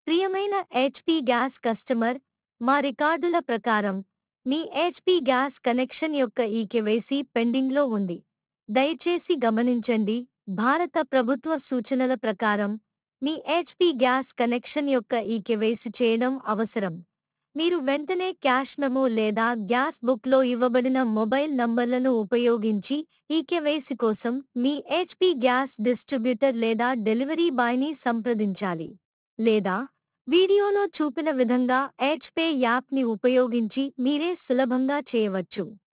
ప్రియమైన HP gas customer మా రికార్డుల ప్రకారం మీ హెచ్పీ గ్యాస్ కనెక్షన్ యొక్క ఈ కేవైసీ పెండింగ్లో ఉంది దయచేసి గమనించండి భారత ప్రభుత్వ సూచనల ప్రకారం మీ హెచ్పీ గ్యాస్ కనెక్షన్ యొక్క ఈ కేవైసీ చేయడం అవసరం మీరు వెంటనే క్యాష్ మెమో లేదా గ్యాస్ బుక్లో ఇవ్వబడిన మొబైల్ నంబర్లను ఉపయోగించి ఈ కేవైసీ కోసం మీ హెచ్పీ గ్యాస్ డిస్ట్రిబ్యూటర్ లేదా డెలివరీ బాయ్ని సంప్రదించాలి లేదా వీడియోలో చూపిన విధంగా హెచ్పే యాప్ని ఉపయోగించి మీరే సులభంగా చేయవచ్చు